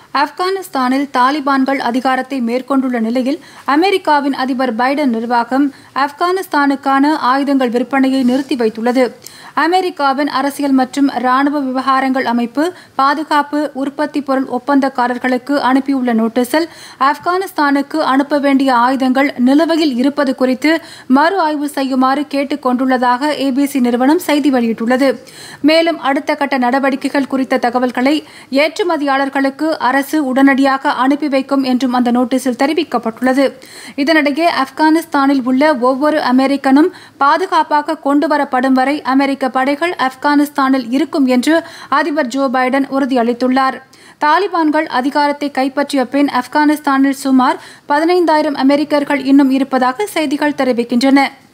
ஆப்கானிஸ்தானில் தாலிபான்கள் அதிகாரத்தை மேற்கொண்டுள்ள நிலையில் அமெரிக்காவின் அதிபர் பைடன் நிர்வாகம் ஆப்கானிஸ்தானுக்கான ஆயுதங்கள் விற்பனையை நிறுத்தி வைத்துள்ளது அமெரிக்காவின் அரசியல் மற்றும் ராணுவ விவகாரங்கள் அமைப்பு பாதுகாப்பு உற்பத்தி பொருள் ஒப்பந்தக்காரர்களுக்கு அனுப்பியுள்ள நோட்டீஸில் ஆப்கானிஸ்தானுக்கு அனுப்ப வேண்டிய ஆயுதங்கள் நிலுவையில் இருப்பது குறித்து மறு ஆய்வு செய்யுமாறு கேட்டுக் கொண்டுள்ளதாக ஏபிசி நிறுவனம் செய்தி வெளியிட்டுள்ளது மேலும் அடுத்த கட்ட நடவடிக்கைகள் குறித்த தகவல்களை ஏற்றுமதியாளர்களுக்கு அரசு உடனடியாக அனுப்பி வைக்கும் என்றும் அந்த நோட்டீஸில் தெரிவிக்கப்பட்டுள்ளது இதனிடையே ஆப்கானிஸ்தானில் உள்ள ஒவ்வொரு அமெரிக்கனும் பாதுகாப்பாக கொண்டுவரப்படும் வரை அமெரிக்க படைகள் ஆப்கானிஸ்தானில் இருக்கும் என்று அதிபர் ஜோ பைடன் உறுதியளித்துள்ளார் தாலிபான்கள் அதிகாரத்தை கைப்பற்றிய பின் ஆப்கானிஸ்தானில் சுமார் பதினைந்தாயிரம் அமெரிக்கர்கள் இன்னும் இருப்பதாக செய்திகள் தெரிவிக்கின்றன